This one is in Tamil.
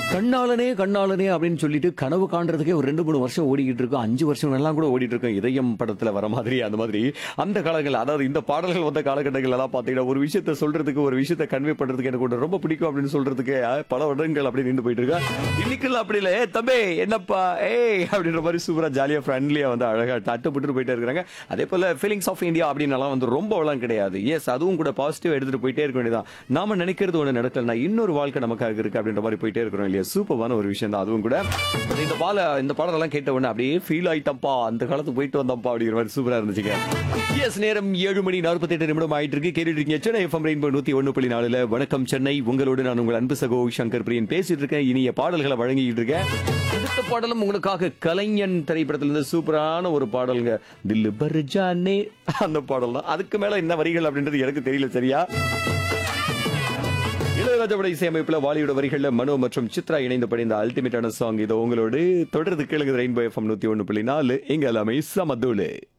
கண்ணாளனே கண்ணாளனே அப்படின்னு சொல்லிட்டு கனவு காண்றதுக்கே ஒரு ரெண்டு மூணு வருஷம் ஓடிக்கிட்டு இருக்கும் அஞ்சு வருஷம் எல்லாம் கூட ஓடிட்டு இருக்கும் இதயம் படத்துல வர மாதிரி அந்த மாதிரி அந்த காலங்கள் அதாவது இந்த பாடல்கள் வந்த காலகட்டங்கள் எல்லாம் பாத்தீங்கன்னா ஒரு விஷயத்த சொல்றதுக்கு ஒரு விஷயத்த கன்வே பண்றதுக்கு எனக்கு ஒண்ணு ரொம்ப பிடிக்கும் அப்படின்னு சொல்றதுக்கு அஹ், பல வருடங்கள் அப்படி நின்று போயிட்டு இருக்கா இன்னைக்கு அப்படி இல்ல "ஏய், தம்பி என்னப்பா ஏய் அப்படின்ற மாதிரி சூப்பரா ஜாலியா ஃப்ரெண்ட்லியா வந்து அழகா தட்டு போட்டு போயிட்டே இருக்காங்க அதே போல ஃபீலிங்ஸ் ஆஃப் இந்தியா அப்படின்னாலாம் வந்து ரொம்ப எல்லாம் கிடையாது எஸ் அதுவும் கூட பாசிட்டிவ் எடுத்துட்டு போயிட்டே இருக்க வேண்டியதான் நாம நினைக்கிறது ஒண்ணு நடக்கலனா இன்னொரு வாழ்க்கை நமக்காக இருக்கு அப்படின்ற மாதிரி போயிட்டே இருக்கிறோம் இல்லையா சூப்பரான ஒரு விஷயம் தான் அதுவும் கூட இந்த பால இந்த பாடலெல்லாம் கேட்ட உடனே அப்படியே ஃபீல் ஆயிட்டப்பா அந்த காலத்துக்கு போயிட்டு வந்தப்பா அப்படிங்கிற மாதிரி சூப்பரா இருந்துச்சுங்க எஸ் நேரம் ஏழு மணி நாற்பத்தி எட்டு நிமிடம் ஆயிட்டு இருக்கு கேட்டுட்டு இருக்கீங்க சென்னை எஃப்எம் ரெயின்போ நூத்தி ஒண்ணு புள்ளி நாலுல வணக்கம் சென்னை உங்களோடு நான் உங்கள் அன்பு சகோ சங்கர் பிரியன் பேசிட்டு இருக்கேன் இனிய பாடல்களை வழங்கிட்டு இருக்கேன் அடுத்த பாடலும் உங்களுக்காக கலைஞன் திரைப்படத்திலிருந்து சூப்பரான ஒரு பாடலுங்க தில்லு பர்ஜானே அந்த பாடல் தான் அதுக்கு மேல என்ன வரிகள் அப்படின்றது எனக்கு தெரியல சரியா இளையராஜாவோட இசையமைப்புல வாலியோட வரிகள்ல மனோ மற்றும் சித்ரா இணைந்து படிந்த அல்டிமேட்டான சாங் இது உங்களோடு தொடர்ந்து கேளுங்க ரெயின்போ எஃப்எம் நூத்தி ஒண்ணு புள்ளி நாலு இங்க எல்லாமே சமதூளு